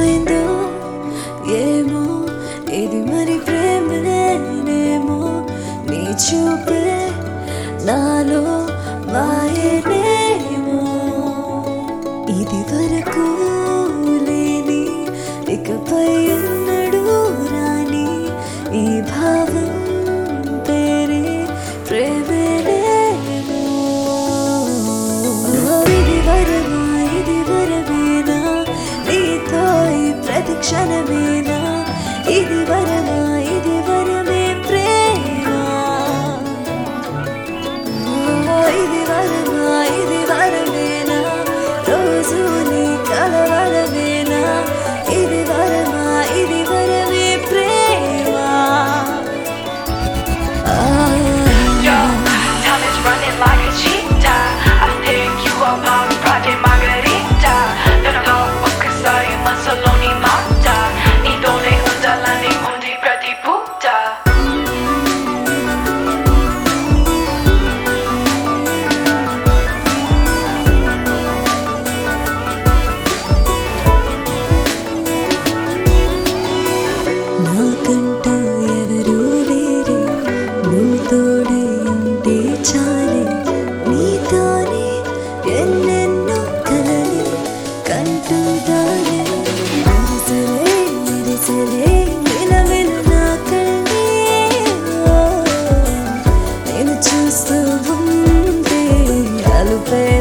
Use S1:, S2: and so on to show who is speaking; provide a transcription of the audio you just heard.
S1: ఏమైందో ఏమో ఇది మరి ప్రేమనేమో నీ చూపే నాలో మాయనేమో ఇది వరకు లేని ఇకపై ఎన్నడూ రాని ఈ భావం పేరే ప్రేమనేమో ఇది వరమా ఇది వరమేనా నీతో ఈ ప్రతి క్షణమేనా ఇది వరమా ఇది వరమే ప్రేమ ఇది వరమా ఇది వరమేనా రోజు నీ కలవరమేనా ఇది వరమా ఇది వరమే ప్రేమ
S2: Yo, time is running like a cheetah. I pick you up on Project Margarita. 너는 어깨사이 마살로니 맞다. 네 돈에 혼자라니 온디 프라디부다.
S1: నాకంటూ ఎవరూ లేరే నువ్వు తోడే ఉంటే చాలే నీతోనే ఎన్నెన్నో కలలే కంటుంటానే మెరిసలే మెరిసలే విలవిల నా కళ్ళే ఓ, నేను చూస్తూ ఉంటే అలుపే